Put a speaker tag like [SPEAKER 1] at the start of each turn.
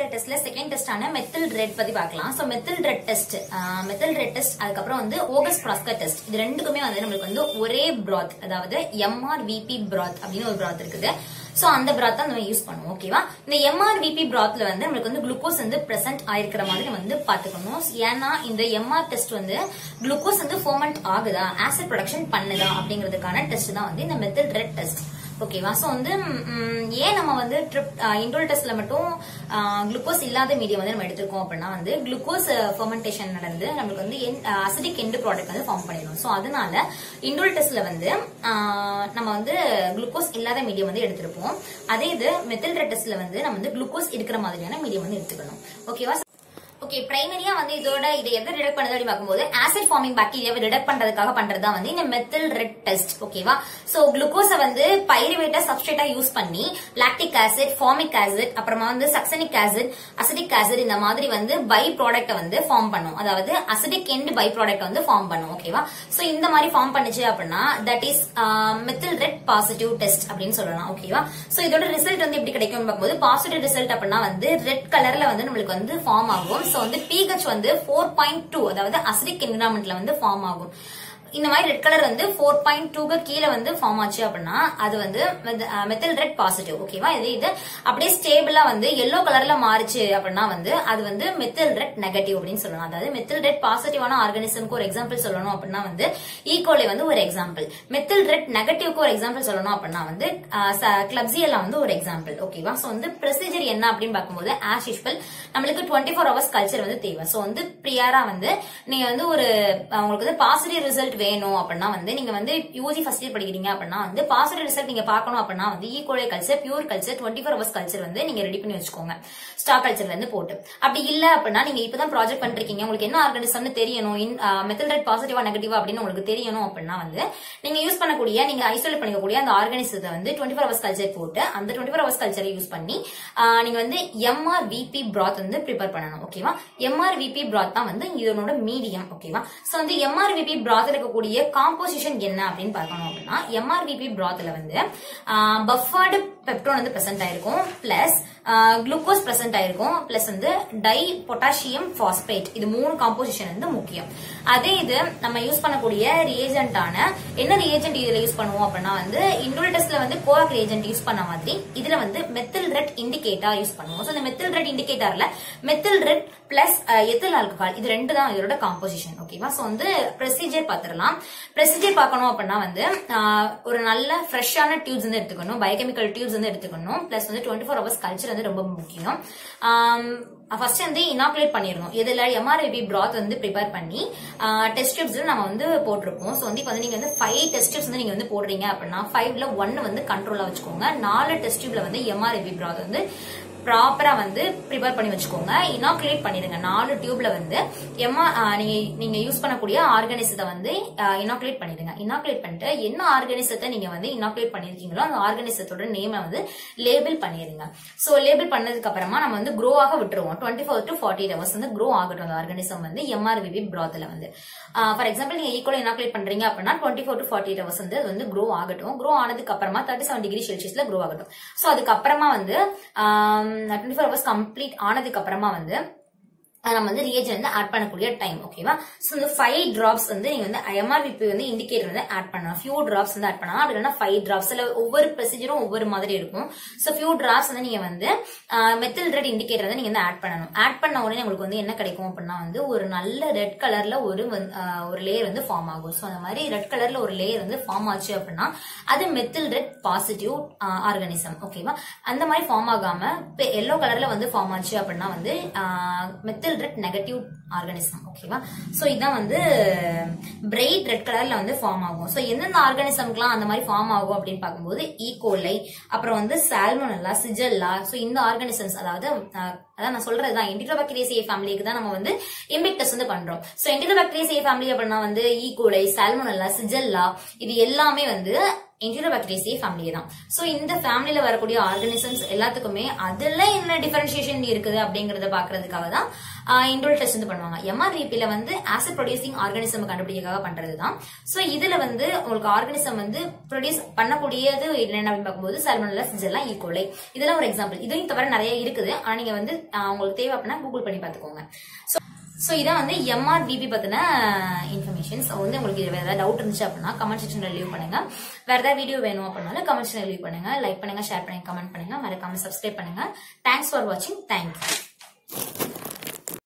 [SPEAKER 1] பார்க்குற டெஸ்ட்ல second டெஸ்டான methyl red பத்தி பார்க்கலாம் so methyl red test methyl red test அதுக்கப்புறம் வந்து ஓகஸ் ப்ராஸ்கர் டெஸ்ட் இது ரெண்டுக்குமே வந்து நம்மளுக்கு வந்து ஒரே பிராத் அதாவது எம்ஆர்விபி பிராத் அப்படின்னு ஒரு பிராத் இருக்குது சோ அந்த பிராத் தான் நம்ம யூஸ் பண்ணுவோம் ஓகேவா இந்த எம்ஆர்விபி பிராத்ல வந்து நம்மளுக்கு வந்து குளுக்கோஸ் வந்து பிரசன்ட் ஆயிருக்கிற மாதிரி வந்து பாத்துக்கணும் ஏன்னா இந்த எம்ஆர் டெஸ்ட் வந்து குளுக்கோஸ் வந்து ஃபோமெண்ட் ஆகுதா ஆசிட் ப்ரொடக்ஷன் பண்ணுதா அப்படிங்கிறதுக்கான டெஸ்ட் தான் வந்து இந்த மெத்தில் ரெட் டெஸ்ட் ஓகேவா சோ வந்து ம், ஏன் நம்ம வந்து ட்ரிப் இண்டோல் டெஸ்ட்ல மட்டும் குளுக்கோஸ் இல்லாத மீடியம் வந்து நம்ம எடுத்திருக்கோம் அப்படின்னா வந்து குளுக்கோஸ் ஃபெர்மெண்டேஷன் நடந்து நம்மளுக்கு வந்து அசிடிக் எண்டு ப்ராடக்ட் வந்து ஃபார்ம் பண்ணிடும் சோ அதனால இண்டோல் டெஸ்ட்ல வந்து ஆ, நம்ம வந்து குளுக்கோஸ் இல்லாத மீடியம் வந்து எடுத்திருப்போம் அதே இது மெத்தில் டெஸ்ட்ல வந்து நம்ம வந்து குளுக்கோஸ் இருக்கிற மாதிரியான மீடியம் வந்து எடுத்துக்கணும் ஓகேவா ஓகே பிரைமரியா வந்து இதோட இதை எதை ரிடக்ட் பண்ணுது அப்படின்னு பார்க்கும்போது ஆசிட் ஃபார்மிங் பாக்டீரியாவை ரிடக்ட் பண்றதுக்காக பண்றதா வந்து இந்த மெத்தில் ரெட் டெஸ்ட் ஓகேவா சோ குளுக்கோஸை வந்து பைருவேட்டா சப்ஸ்ட்ரேட்டா யூஸ் பண்ணி லாக்டிக் ஆசிட் ஃபார்மிக் ஆசிட் அப்புறமா வந்து சக்சனிக் ஆசிட் அசிடிக் ஆசிட் இந்த மாதிரி வந்து பை ப்ராடக்ட்டை வந்து ஃபார்ம் பண்ணும் அதாவது அசிடிக் எண்ட் பை ப்ராடக்ட் வந்து ஃபார்ம் பண்ணும் ஓகேவா சோ இந்த மாதிரி ஃபார்ம் பண்ணுச்சு அப்படின்னா that is methyl red positive test அப்படின்னு சொல்லலாம் ஓகேவா சோ இதோட ரிசல்ட் வந்து எப்படி கிடைக்கும் பார்க்கும்போது பாசிட்டிவ் ரிசல்ட் அப்படின்னா வந்து ரெட் கலர்ல வந்து நம்மளுக்கு வந்து ஃபார்ம் ஆகும் சோ வந்து pH வந்து ஃபோர் பாயிண்ட் டூ அதாவது அசிடிக் என்விரான்மெண்ட்ல வந்து ஃபார்ம் ஆகும் இந்த மாதிரி ரெட் கலர் வந்து ஃபோர் பாயிண்ட் டூக்கு கீழே வந்து ஃபார்ம் ஆச்சு அப்படின்னா அது வந்து மெத்தில் ரெட் பாசிட்டிவ் ஓகேவா இது இது அப்படியே ஸ்டேபிளா வந்து எல்லோ கலர்ல மாறுச்சு அப்படின்னா வந்து அது வந்து மெத்தில் ரெட் நெகட்டிவ் அப்படின்னு சொல்லலாம் அதாவது மெத்தில் ரெட் பாசிட்டிவான ஆர்கானிசம்க்கு ஒரு எக்ஸாம்பிள் சொல்லணும் அப்படின்னா வந்து ஈகோலை வந்து ஒரு எக்ஸாம்பிள் மெத்தில் ரெட் நெகட்டிவ்க்கு ஒரு எக்ஸாம்பிள் சொல்லணும் அப்படின்னா வந்து கிளப்ஸியெல்லாம் வந்து ஒரு எக்ஸாம்பிள் ஓகேவா சோ வந்து ப்ரொசீஜர் என்ன அப்படின்னு பார்க்கும்போது ஆஸ் யூஸ்வல் நம்மளுக்கு டுவெண்ட்டி ஃபோர் ஹவர்ஸ் கல்ச்சர் வந்து தேவை சோ வந்து ப்ரியாரா வந்து நீங்க வந்து ஒரு அஹ், உங்களுக்கு வந்து பாசிட்டிவ் ரிசல்ட் வேணும் அப்படின்னா வந்து நீங்க வந்து யூஜி ஃபர்ஸ்ட் இயர் படிக்கிறீங்க அப்படின்னா வந்து பாசிட்டிவ் ரிசல்ட் நீங்க பார்க்கணும் அப்படின்னா வந்து E coli culture pure culture twenty four hours culture வந்து நீங்க ரெடி பண்ணி வச்சுக்கோங்க ஸ்டாக் கல்ச்சர்ல இருந்து போட்டு அப்படி இல்ல அப்படின்னா நீங்க இப்பதான் ப்ராஜெக்ட் பண்றீங்க உங்களுக்கு என்ன ஆர்கானிசம்னு தெரியணும் மெத்தல் ரேட் பாசிட்டிவா நெகட்டிவா அப்படின்னு உங்களுக்கு தெரியணும் அப்படின்னா வந்து நீங்க யூஸ் பண்ணக்கூடிய நீங்க ஐசோலேட் பண்ணிக்கக்கூடிய அந்த ஆர்கானிசத்தை வந்து டுவெண்ட்டி ஃபோர் ஹவர்ஸ் கல்ச்சர் போட்டு அந்த டுவெண்ட்டி ஃபோர் ஹவர்ஸ் கல்ச்சரை யூஸ் பண்ணி ஆஹ், நீங்க வந்து எம்ஆர் விபி பிராத் வந்து ப்ரிப்பேர் பண்ணணும் ஓகேவா எம்ஆர் விபி பிராத் தான் வந்து இதனோட மீடியம் ஓகேவா சோ வந்து எம்ஆர் விபி பிராத் இருக்கக்கூடிய காம்போசிஷன் என்ன அப்படின்னு பார்க்கணும் அப்படின்னா எம்ஆர் விபி பிராத்ல வந்து பஃபர்டு பெப்டோன் வந்து பிரசன்ட் ஆயிருக்கும் பிளஸ் குளுக்கோஸ் பிரசன்ட் ஆயிருக்கும் பிளஸ் வந்து டை பொட்டாசியம் பாஸ்பேட் இது மூணு காம்போசிஷன் வந்து முக்கியம் அதே இது நம்ம யூஸ் பண்ணக்கூடிய ரியேஜென்டான என்ன ரியேஜென்ட் இதுல யூஸ் பண்ணுவோம் அப்படின்னா வந்து இண்டோல் டெஸ்ட்ல வந்து கோஆக் ரியேஜென்ட் யூஸ் பண்ண மாதிரி இதுல வந்து மெத்தில் ரெட் இண்டிகேட்டர் யூஸ் பண்ணுவோம் சோ இந்த மெத்தில் ரெட் இண்டிகேட்டர்ல methyl red plus ethyl alcohol இது ரெண்டு தான் இதோட காம்போசிஷன் ஓகேவா சோ வந்து ப்ரொசீஜர் பாத்துடலாம் ப்ரொசீஜர் பார்க்கணும் அப்படின்னா வந்து ஆஹ், ஒரு நல்ல ஃப்ரெஷ்ஷான டியூப்ஸ் வந்து எடுத்துக்கணும் பயோகெமிக்கல் டியூப்ஸ் வந்து எடுத்துக்கணும் பிளஸ் வந்து டுவெண்ட்டி ஃபோர் ஹவர்ஸ் கல்ச்சர் வந்து ரொம்ப முக்கியம் ஃபர்ஸ்ட் வந்து இனாகுலேட் பண்ணிடணும் இதுல எம்ஆர்ஐபி பிராத் வந்து ப்ரிப்பேர் பண்ணி டெஸ்ட் டியூப்ஸ் நம்ம வந்து போட்டிருப்போம் ஸோ வந்து இப்போ வந்து நீங்க வந்து ஃபைவ் டெஸ்ட் டியூப்ஸ் வந்து நீங்க வந்து போடுறீங்க அப்படின்னா ஃபைவ்ல ஒன்னு வந்து கண்ட்ரோலா வச்சுக்கோங்க நாலு டெஸ்ட் டியூப்ல வந்து எம்ஆர்ஐபி பிராத் வந்து ப்ராப்பரா வந்து ப்ரிப்பேர் பண்ணி வச்சுக்கோங்க இனாகுலேட் பண்ணிடுங்க நாலு டியூப்ல வந்து எம்மா நீங்க நீங்க யூஸ் பண்ணக்கூடிய ஆர்கானிசத்தை வந்து இனாகுலேட் பண்ணிடுங்க இனாகுலேட் பண்ணிட்டு என்ன ஆர்கானிசத்தை நீங்க வந்து இனாகுலேட் பண்ணிருக்கீங்களோ அந்த ஆர்கானிசத்தோட நேமை வந்து லேபிள் பண்ணிடுங்க சோ லேபிள் பண்ணதுக்கு அப்புறமா நம்ம வந்து க்ரோ ஆக விட்டுருவோம் twenty four to forty hours வந்து க்ரோ ஆகட்டும் அந்த ஆர்கானிசம் வந்து எம்ஆர்விவி பிராத்ல வந்து ஃபார் எக்ஸாம்பிள் நீங்க ஈக்குவல் இனாகுலேட் பண்றீங்க அப்படின்னா twenty four to forty hours வந்து அது வந்து க்ரோ ஆகட்டும் க்ரோ ஆனதுக்கு அப்புறமா தேர்ட்டி செவன் டிகிரி செல்சியஸ்ல க்ரோ ஆகட்டும் சோ அதுக்கப்புறமா வந்து டுவெண்ட்டி ஃபோர் ஹவர்ஸ் கம்ப்ளீட் ஆனதுக்கு அப்புறமா வந்து அஹ் நம்ம வந்து ரியேஜன் வந்து ஆட் பண்ணக்கூடிய டைம் ஓகேவா சோ இந்த ஃபைவ் டிராப்ஸ் வந்து நீங்க வந்து எம்ஆர்விபி வந்து இண்டிகேட்டர் வந்து ஆட் பண்ணலாம் ஃபியூ டிராப்ஸ் வந்து ஆட் பண்ணலாம் அப்படி இல்லைன்னா ஃபைவ் டிராப்ஸ் இல்ல ஒவ்வொரு ப்ரொசீஜரும் ஒவ்வொரு மாதிரி இருக்கும் சோ ஃபியூ டிராப்ஸ் வந்து நீங்க வந்து மெத்தில் ரெட் இண்டிகேட்டர் வந்து நீங்க வந்து ஆட் பண்ணணும் ஆட் பண்ண உடனே உங்களுக்கு வந்து என்ன கிடைக்கும் அப்படின்னா வந்து ஒரு நல்ல ரெட் கலர்ல ஒரு வந்து, ஆஹ், ஒரு லேயர் வந்து ஃபார்ம் ஆகும் சோ அந்த மாதிரி ரெட் கலர்ல ஒரு லேயர் வந்து ஃபார்ம் ஆச்சு அப்படின்னா அது மெத்தில் ரெட் பாசிட்டிவ் ஆர்கானிசம் ஓகேவா அந்த மாதிரி ஃபார்ம் ஆகாம எல்லோ கலர்ல வந்து ஃபார்ம் ஆச்சு அப்படின்னா வந்து மெத்தில் ரெட் நெகட்டிவ் ஆர்கானிசம் ஓகேவா சோ இதான் வந்து பிரைட் ரெட் கலர்ல வந்து ஃபார்ம் ஆகும் சோ எந்தெந்த ஆர்கானிசம்க்குலாம் அந்த மாதிரி ஃபார்ம் ஆகும் அப்படின்னு பார்க்கும்போது ஈகோலை அப்புறம் வந்து சால்மோனல்லா சிஜல்லா சோ இந்த ஆர்கானிசம்ஸ் அதாவது அஹ், அதான் நான் சொல்றதுதான் என்டிரோபாக்டீரியாசியே ஃபேமிலிக்கு தான் நம்ம வந்து இம்பிக் டெஸ்ட் வந்து பண்றோம் சோ என்டிரோபாக்டீரியாசியே ஃபேமிலி அப்படின்னா வந்து ஈகோலை சால்மோனல்லா சிஜல்லா இது எல்லாமே வந்து என்டிரோபாக்டீரியாஸே ஃபேமிலியே தான் ஸோ இந்த ஃபேமிலியில வரக்கூடிய ஆர்கானிசம்ஸ் எல்லாத்துக்குமே அதுல என்ன டிஃபரன்ஷியேஷன் இருக்குது அப்படிங்கறத பாக்குறதுக்காக தான் இண்டோல் டெஸ்ட் வந்து பண்ணுவாங்க எம்ஆர்விபில வந்து ஆசிட் ப்ரொடியூசிங் ஆர்கானிசம் கண்டுபிடிக்கிறதுக்காக பண்றது தான் ஸோ இதுல வந்து உங்களுக்கு ஆர்கானிசம் வந்து ப்ரொடியூஸ் பண்ணக்கூடியது என்னென்ன அப்படின்னு பார்க்கும்போது சல்மனல்லஸ் ஜெல்லாம் ஈகோலை இதெல்லாம் ஒரு எக்ஸாம்பிள் இதையும் தவிர நிறைய இருக்குது ஆனா நீங்க வந்து ஆஹ் உங்களுக்கு தேவை அப்படின்னா கூகுள் பண்ணி பார்த்துக்கோங்க ஸோ ஸோ இதான் வந்து எம்ஆர்விபி பத்தின இன்ஃபர்மேஷன்ஸ் வந்து உங்களுக்கு இது வேற ஏதாவது டவுட் இருந்துச்சு அப்படின்னா கமெண்ட் செக்ஷன்ல லீவ் பண்ணுங்க வேற ஏதாவது வீடியோ வேணும் அப்படின்னாலும் கமெண்ட் செக்ஷன்ல லீவ் பண்ணுங்க லைக் பண்ணுங்க ஷேர் பண்ணுங்க கமெண்ட் பண்ணுங்க மறக்காம சப்ஸ்கிரைப் பண்ணுங்க தேங்க்ஸ் ஃபார் வாட்சிங் தேங்க்யூ